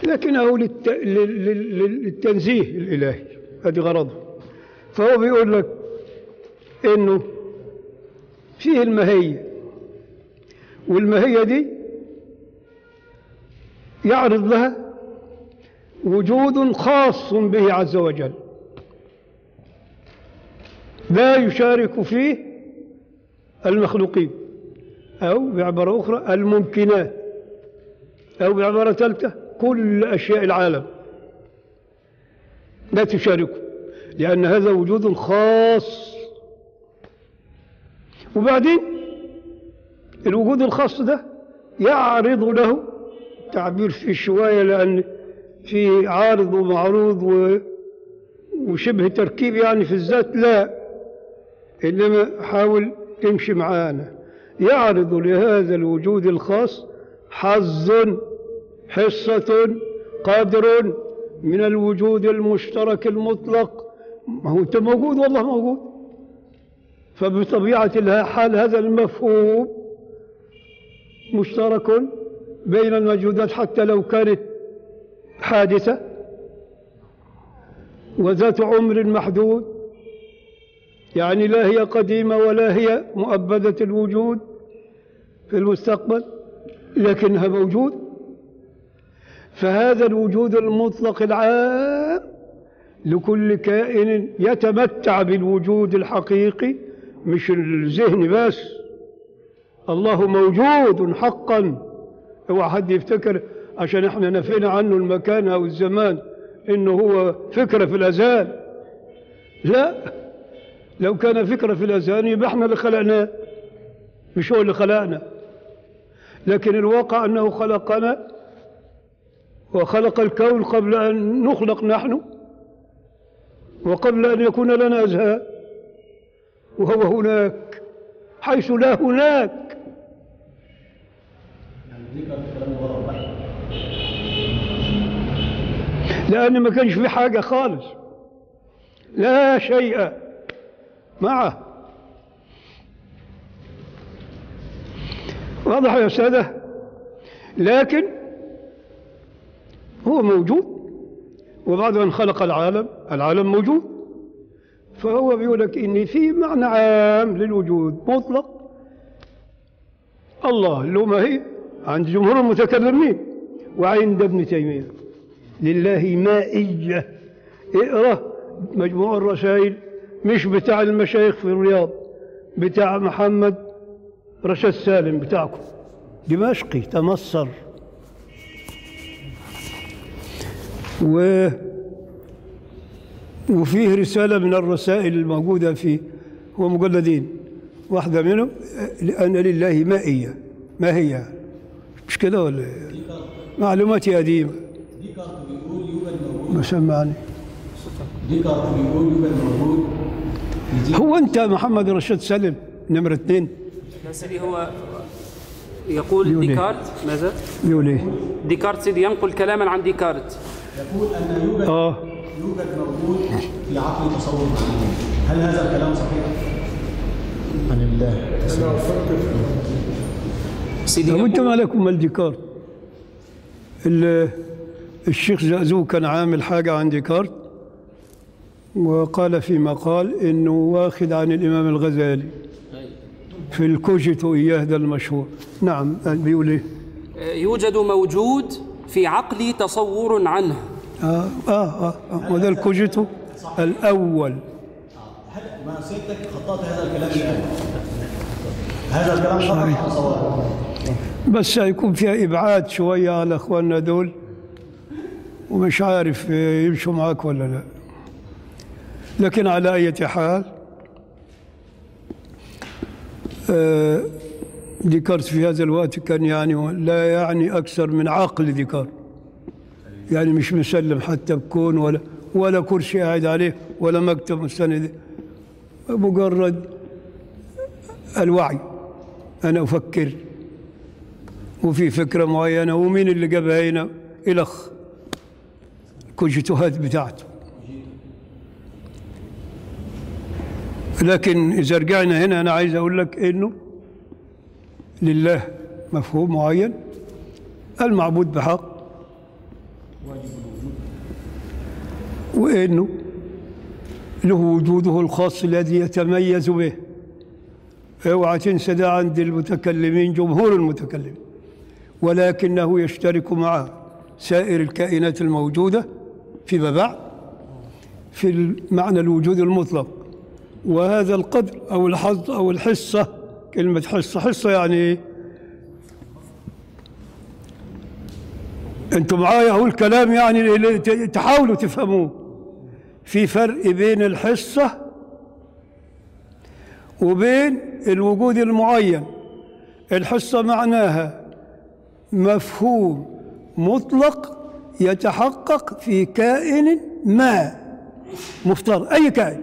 لكنه للت... لل- لل- للتنزيه الإلهي هذه غرضه فهو بيقول لك إنه فيه المهية والمهية دي يعرض لها وجود خاص به عز وجل لا يشارك فيه المخلوقين أو بعبارة أخرى الممكنات أو بعبارة ثالثة كل أشياء العالم لا تشاركه لأن هذا وجود خاص وبعدين الوجود الخاص ده يعرض له تعبير في شوية لأن في عارض ومعروض و وشبه تركيب يعني في الذات لا إنما حاول تمشي معانا يعرض لهذا الوجود الخاص حظ حصة قدر من الوجود المشترك المطلق ما هو انت موجود والله موجود فبطبيعة الحال هذا المفهوم مشترك بين الموجودات حتى لو كانت حادثة وذات عمر محدود يعني لا هي قديمة ولا هي مؤبدة الوجود في المستقبل لكنها موجود فهذا الوجود المطلق العام لكل كائن يتمتع بالوجود الحقيقي مش الذهن بس الله موجود حقا اوعى حد يفتكر عشان احنا نفينا عنه المكان او الزمان انه هو فكره في الاذهان لا لو كان فكره في الاذهان يبقى احنا اللي خلقناه مش هو اللي خلقنا لكن الواقع انه خلقنا وخلق الكون قبل ان نخلق نحن وقبل ان يكون لنا اذهان وهو هناك حيث لا هناك لأن ما كانش في حاجة خالص لا شيء معه واضح يا سادة لكن هو موجود وبعد أن خلق العالم العالم موجود فهو بيقول لك إن في معنى عام للوجود مطلق الله له ما هي عند جمهور المتكلمين وعند ابن تيمية لله مائية اقرأ مجموع الرسائل مش بتاع المشايخ في الرياض بتاع محمد رشاد سالم بتاعكم دمشقي تمصر و وفيه رسالة من الرسائل الموجودة في هو مجلدين واحدة منهم أن لله مائية ما هي مش كده ولا إيه؟ معلوماتي قديمة ديكارت بيقول يوجد موجود ما سمعني ديكارت بيقول يوجد موجود في ذهن هو أنت محمد رشاد سالم نمرة اثنين يا سيدي هو يقول يقول إيه؟ ديكارت ماذا؟ بيقول إيه ديكارت سيدي ينقل كلاما عن ديكارت يقول ان يوجد آه يوجد موجود في عقل تصور معلوم هل هذا الكلام صحيح؟ عن الله سيدي طب أنت يقول مالك ومال ديكارت ال- الشيخ زازو كان عامل حاجة عن ديكارت وقال في مقال إنه واخد عن الإمام الغزالي في الكوجيتو إياه ده المشهور نعم بيقول إيه يوجد موجود في عقلي تصور عنه آه آه آه, آه وده الكوجيتو الأول هل ما سيادتك خطأت هذا الكلام الآن؟ هذا الكلام صحيح أم صواب؟ بس هيكون فيها إبعاد شوية على إخواننا دول ومش عارف آه، يمشوا معاك ولا لا لكن على أي حال آه، ديكارت في هذا الوقت كان يعني لا يعني أكثر من عقل ديكارت يعني مش مسلم حتى بكون ولا ولا كرسي قاعد عليه ولا مكتب مستند مجرد الوعي أنا أفكر وفي فكرة معينة ومين اللي جابها هنا إلخ الكوجيتوهات بتاعته لكن إذا رجعنا هنا أنا عايز أقول لك إنه لله مفهوم معين المعبود بحق وإنه له وجوده الخاص الذي يتميز به اوعى تنسى ده عند المتكلمين جمهور المتكلمين ولكنه يشترك مع سائر الكائنات الموجودة فيما بعد في معنى الوجود المطلق وهذا القدر أو الحظ أو الحصة كلمة حصة حصة يعني إيه؟ انتم معايا اهو الكلام يعني اللي ت- تحاولوا تفهموه في فرق بين الحصة وبين الوجود المعين الحصة معناها مفهوم مطلق يتحقق في كائن ما مفترض أي كائن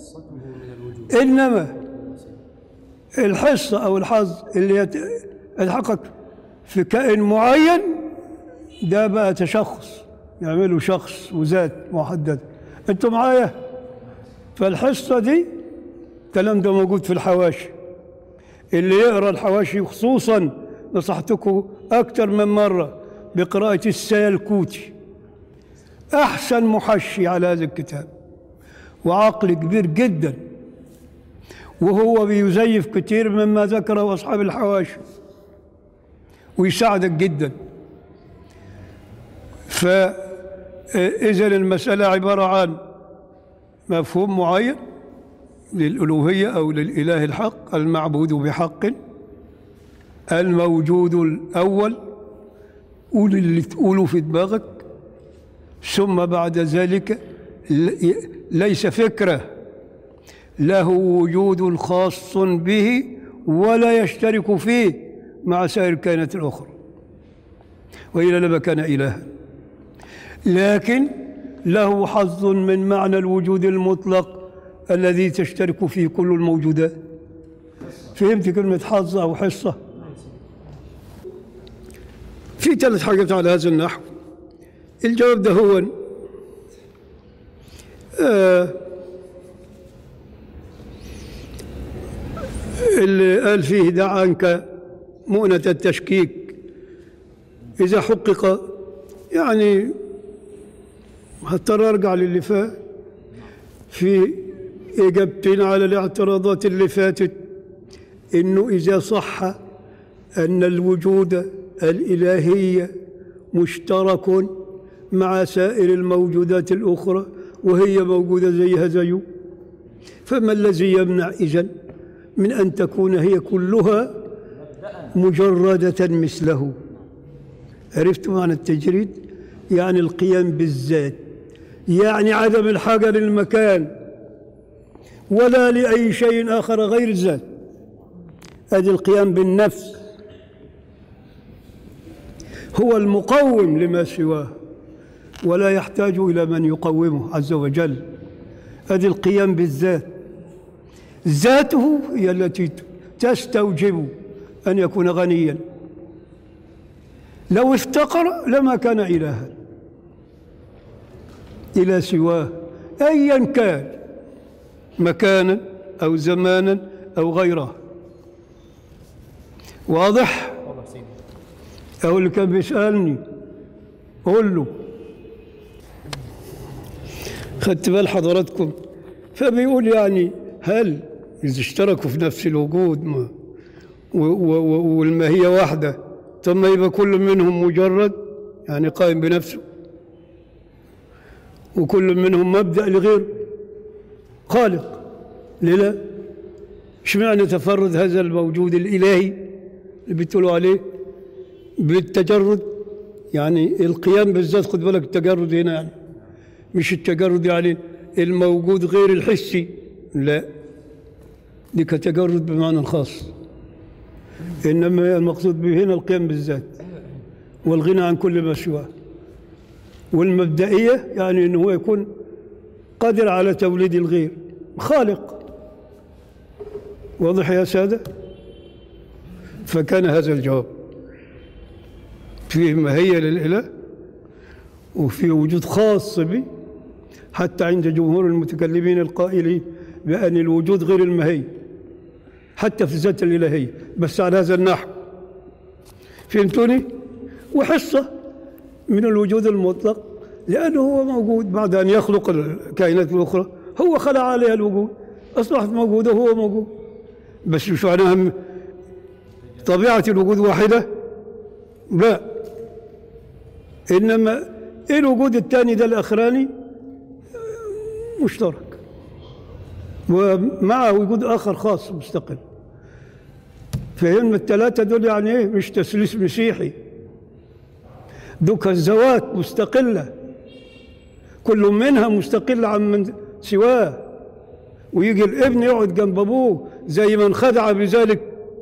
إنما الحصة أو الحظ اللي يت- يتحقق في كائن معين ده بقى تشخص يعملوا شخص وذات محددة انتوا معايا فالحصة دي الكلام ده موجود في الحواشي اللي يقرا الحواشي خصوصا نصحتكم أكثر من مرة بقراءة السيالكوتي أحسن محشي على هذا الكتاب وعقل كبير جدا وهو بيزيف كثير مما ذكره أصحاب الحواشي ويساعدك جدا فإذا المسألة عبارة عن مفهوم معين للألوهية أو للإله الحق المعبود بحق الموجود الأول قول اللي تقوله في دماغك ثم بعد ذلك ل- ليس فكرة له وجود خاص به ولا يشترك فيه مع سائر الكائنات الأخرى وإلا لما كان إلها لكن له حظ من معنى الوجود المطلق الذي تشترك فيه كل الموجودات فهمت كلمة حظ أو حصة في ثلاث حاجات على هذا النحو الجواب ده هو آه اللي قال فيه دع عنك مؤنة التشكيك إذا حقق يعني هضطر أرجع للي فات في إجابتين على الاعتراضات اللي فاتت إنه إذا صح أن الوجود الإلهي مشترك مع سائر الموجودات الأخرى وهي موجودة زيها زيه فما الذي يمنع إذن من أن تكون هي كلها مجردة مثله عرفت معنى التجريد يعني القيام بالذات يعني عدم الحاجة للمكان ولا لأي شيء آخر غير الذات هذا القيام بالنفس هو المقوم لما سواه ولا يحتاج إلى من يقومه عز وجل هذا القيام بالذات ذاته هي التي تستوجب أن يكون غنيا لو افتقر لما كان إلها إلى سواه أيا كان مكانا أو زمانا أو غيره واضح أو اللي كان بيسألني قول له خدت بال حضراتكم فبيقول يعني هل إذا اشتركوا في نفس الوجود ما و- و- و- والماهية واحدة طب ما يبقى كل منهم مجرد يعني قائم بنفسه وكل منهم مبدأ لغيره خالق ليه لا؟ اشمعنى تفرد هذا الموجود الإلهي اللي بتقولوا عليه بالتجرد يعني القيام بالذات خد بالك التجرد هنا يعني مش التجرد يعني الموجود غير الحسي لا دي كتجرد بمعنى خاص إنما المقصود به هنا القيام بالذات والغنى عن كل ما سواه والمبدئية يعني أنه هو يكون قادر على توليد الغير خالق واضح يا سادة فكان هذا الجواب فيه ماهية للإله وفيه وجود خاص به حتى عند جمهور المتكلمين القائلين بأن الوجود غير المهي حتى في الذات الإلهية بس على هذا النحو فهمتوني؟ وحصة من الوجود المطلق لأنه هو موجود بعد أن يخلق الكائنات الأخرى هو خلق عليها الوجود أصبحت موجودة وهو موجود بس مش معناها م- طبيعة الوجود واحدة لا إنما الوجود الثاني ده الأخراني مشترك ومعه وجود آخر خاص مستقل فهم الثلاثة دول يعني إيه مش تسليس مسيحي دوك الزوات مستقلة كل منها مستقل عن من سواه ويجي الابن يقعد جنب أبوه زي من خدع بذلك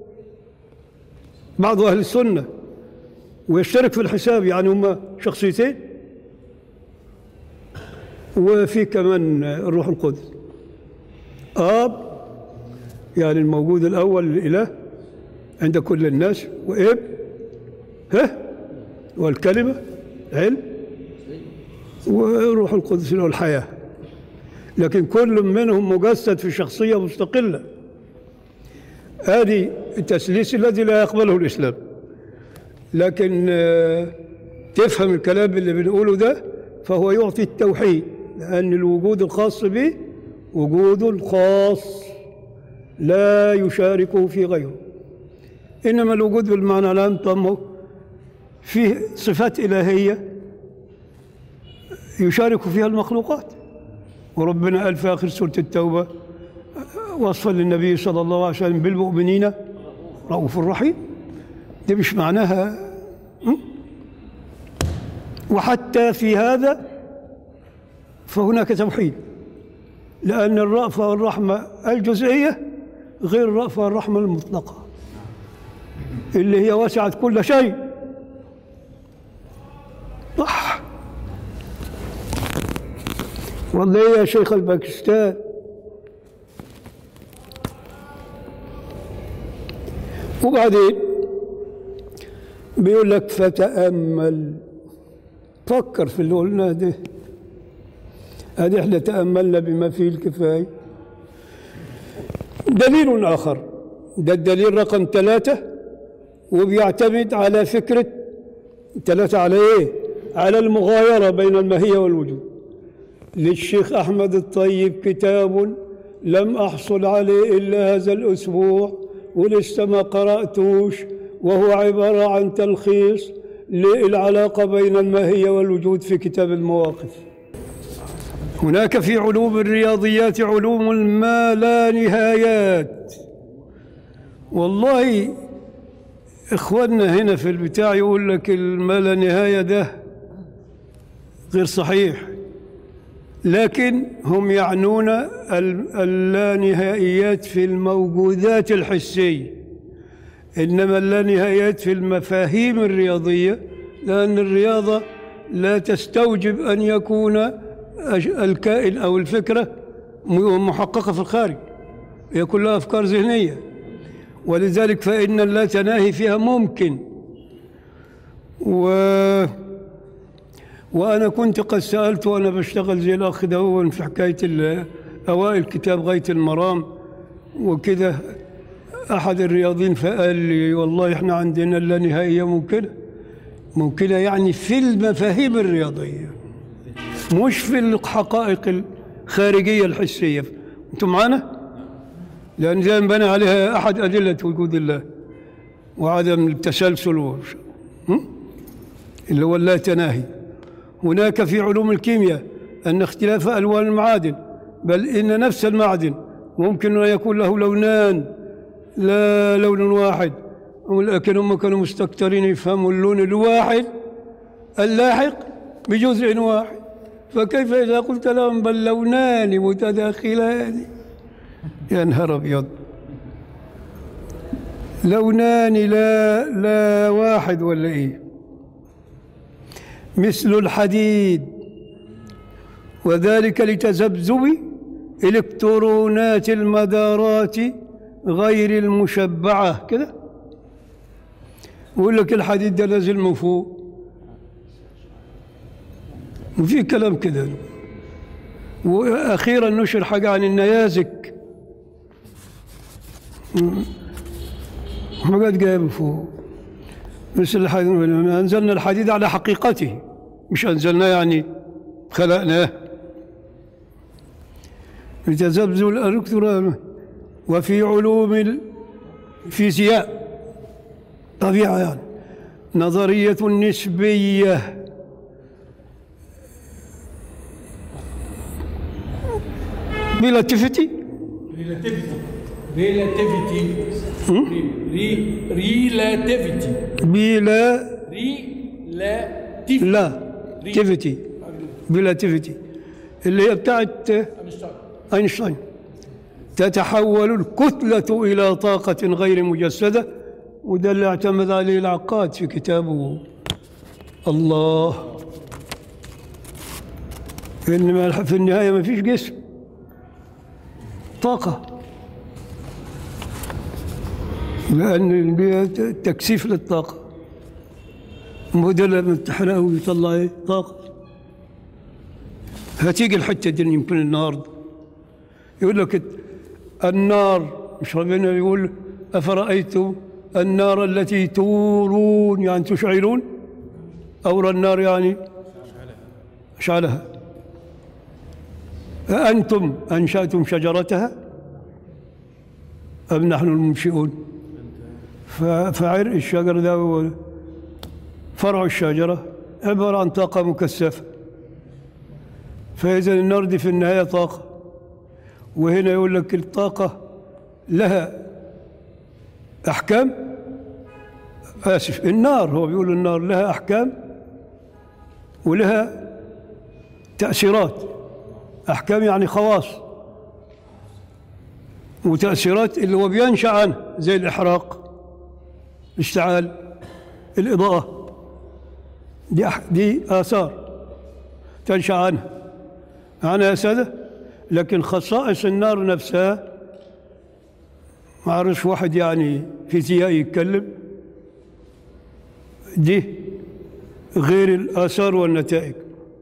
بعض أهل السنة ويشترك في الحساب يعني هما شخصيتين وفي كمان الروح القدس آب يعني الموجود الأول الإله عند كل الناس وإب ها والكلمة علم وروح القدس له الحياة لكن كل منهم مجسد في شخصية مستقلة هذه التسليس الذي لا يقبله الإسلام لكن آه، تفهم الكلام اللي بنقوله ده فهو يعطي التوحيد لأن الوجود الخاص به وجود خاص لا يشاركه في غيره إنما الوجود بالمعنى العام طمه فيه صفات إلهية يشارك فيها المخلوقات وربنا قال في آخر سورة التوبة وصفا للنبي صلى الله عليه وسلم بالمؤمنين رؤوف رحيم دي مش معناها م? وحتى في هذا فهناك توحيد لأن الرأفة والرحمة الجزئية غير الرأفة والرحمة المطلقة اللي هي وسعت كل شيء صح والله يا شيخ الباكستان وبعدين بيقول لك فتأمل فكر في اللي قلناه ده هذه احنا تأملنا بما فيه الكفاية دليل آخر ده الدليل رقم ثلاثة وبيعتمد على فكرة ثلاثة على إيه؟ على المغايرة بين الماهية والوجود للشيخ أحمد الطيب كتاب لم أحصل عليه إلا هذا الأسبوع ولسه ما قرأتوش وهو عبارة عن تلخيص للعلاقة بين الماهية والوجود في كتاب المواقف هناك في علوم الرياضيات علوم ما لا نهايات والله إخواننا هنا في البتاع يقول لك الما لا نهاية ده غير صحيح لكن هم يعنون ال- اللانهائيات في الموجودات الحسية إنما اللانهائيات في المفاهيم الرياضية لأن الرياضة لا تستوجب أن يكون أج- الكائن أو الفكرة م- محققة في الخارج هي كلها أفكار ذهنية ولذلك فإن اللا تناهي فيها ممكن و وأنا كنت قد سألت وأنا بشتغل زي الأخ دهون في حكاية ال- أوائل كتاب غاية المرام وكده أحد الرياضيين فقال لي والله إحنا عندنا اللانهائية ممكنة ممكنة يعني في المفاهيم الرياضية مش في الحقائق الخارجية الحسية أنتم معنا؟ لأن زي ما بنى عليها أحد أدلة وجود الله وعدم التسلسل وش- هم؟ اللي هو اللا تناهي هناك في علوم الكيمياء أن اختلاف ألوان المعادن بل إن نفس المعدن ممكن أن يكون له لونان لا لون واحد ولكن هم كانوا مستكترين يفهموا اللون الواحد اللاحق بجزء واحد فكيف إذا قلت لهم بل لونان متداخلان يا نهار أبيض لونان لا لا واحد ولا إيه مثل الحديد وذلك لتذبذب إلكترونات المدارات غير المشبعة كده يقول لك الحديد ده نازل من فوق وفي كلام كده وأخيرا نشر حاجة عن النيازك حاجات جاية من فوق مثل الحديد أنزلنا الحديد على حقيقته مش أنزلناه يعني خلقناه لتذبذب الألكترون وفي علوم الفيزياء طبيعة يعني نظرية النسبية relativity relativity relativity relativity بلا relativity لا تيفيتي relativity اللي هي بتاعت اينشتاين تتحول الكتلة إلى طاقة غير مجسدة وده اللي اعتمد عليه العقاد في كتابه الله إنما في النهاية ما فيش جسم طاقة لأن دي تكثيف للطاقة موديل لما تحرقه ويطلع إيه؟ طاقة هتيجي الحتة دي يمكن النهارده يقول لك النار مش ربنا يقول أفرأيتم النار التي تورون يعني تشعلون أور النار يعني أشعلها أأنتم أنشأتم شجرتها أم نحن المنشئون ف- فعرق الشجر ده هو فرع الشجرة عبارة عن طاقة مكثفة فإذا النار دي في النهاية طاقة وهنا يقول لك الطاقة لها أحكام آسف النار هو بيقول النار لها أحكام ولها تأثيرات أحكام يعني خواص وتأثيرات اللي هو بينشأ عنه زي الإحراق الاشتعال الإضاءة دي أح- دي آثار تنشأ عنها أنا يا سادة لكن خصائص النار نفسها ما أعرفش واحد يعني فيزيائي يتكلم دي غير الآثار والنتائج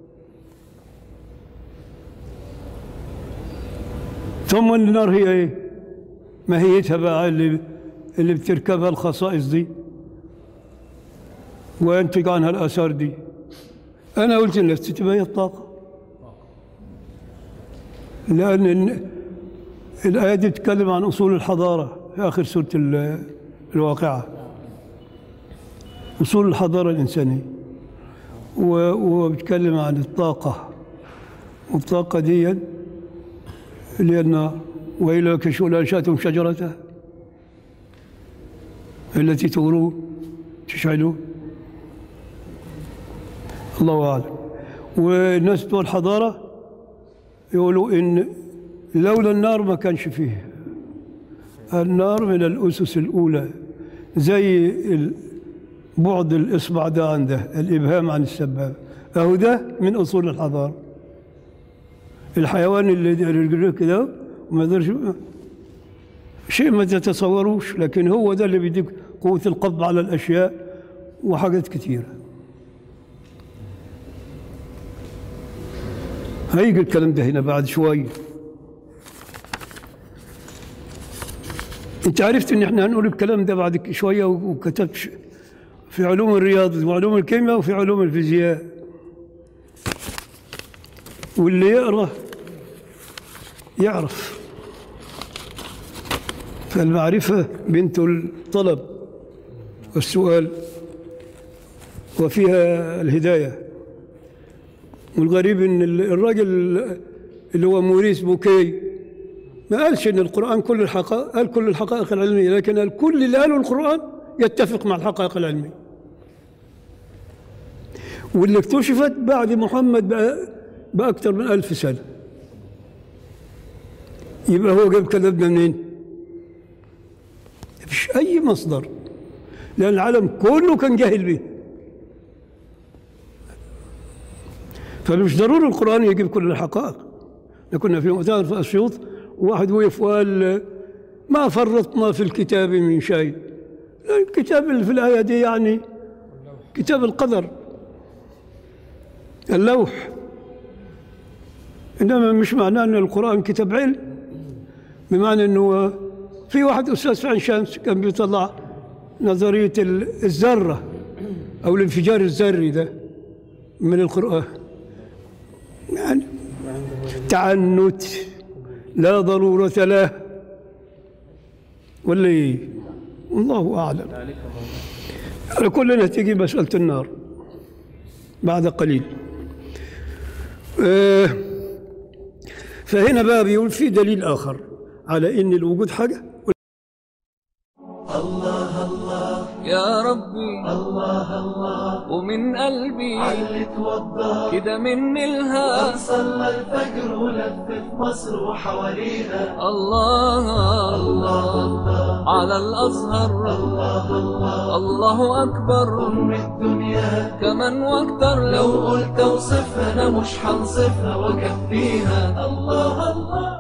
ثم النار هي ايه ماهيتها بقى اللي اللي بتركبها الخصائص دي وينتج عنها الآثار دي أنا قلت لنفسي تبقى هي الطاقة لأن ال- الآية دي بتتكلم عن أصول الحضارة في آخر سورة ال- الواقعة أصول الحضارة الإنسانية و- وبتكلم عن الطاقة والطاقة دي اللي هي النار وإلى كشول أنشأتم شجرتها التي تغرون تشعلون الله أعلم والناس بتوع الحضارة يقولوا إن لولا النار ما كانش فيه النار من الأسس الأولى زي ال- بعد الإصبع ده عن ده الإبهام عن السبابة أهو ده من أصول الحضارة الحيوان اللي رجله كده وما يقدرش شيء ما تتصوروش لكن هو ده اللي بيديك قوة القبض على الأشياء وحاجات كثيرة هيجي الكلام ده هنا بعد شوية انت عرفت ان احنا هنقول الكلام ده بعد شوية وكتبت ش- في علوم الرياضة وعلوم الكيمياء وفي علوم الفيزياء واللي يقرأ يعرف فالمعرفة بنت الطلب والسؤال وفيها الهداية والغريب ان ال- الراجل اللي هو موريس بوكي ما قالش ان القرآن كل الحقائق قال كل الحقائق العلمية لكن قال كل اللي قاله القرآن يتفق مع الحقائق العلمية واللي اكتشفت بعد محمد بقى بأكثر من ألف سنة يبقى هو جاب كلام ده منين؟ مفيش أي مصدر لأن العالم كله كان جاهل به فمش ضروري القرآن يجيب كل الحقائق احنا كنا في مؤتمر في أسيوط وواحد وقف وقال ما فرطنا في الكتاب من شيء الكتاب اللي في الآية دي يعني كتاب القدر اللوح إنما مش معناه أن القرآن كتاب علم بمعنى أنه في واحد أستاذ في عين شمس كان بيطلع نظرية ال- الذرة أو الانفجار الذري ده من القرآن يعني تعنت لا ضرورة له ولا إيه؟ الله أعلم على كلنا تيجي مسألة النار بعد قليل آه، فهنا بقى بيقول في دليل آخر على إن الوجود حاجة يا ربي الله الله ومن قلبي علت وضى كده مني الها صلى الفجر ولفت مصر وحواليها الله الله على الأزهر الله الله الله أكبر أم الدنيا كمان واكتر لو لو قلت اوصفها انا مش هنصفها واكفيها الله الله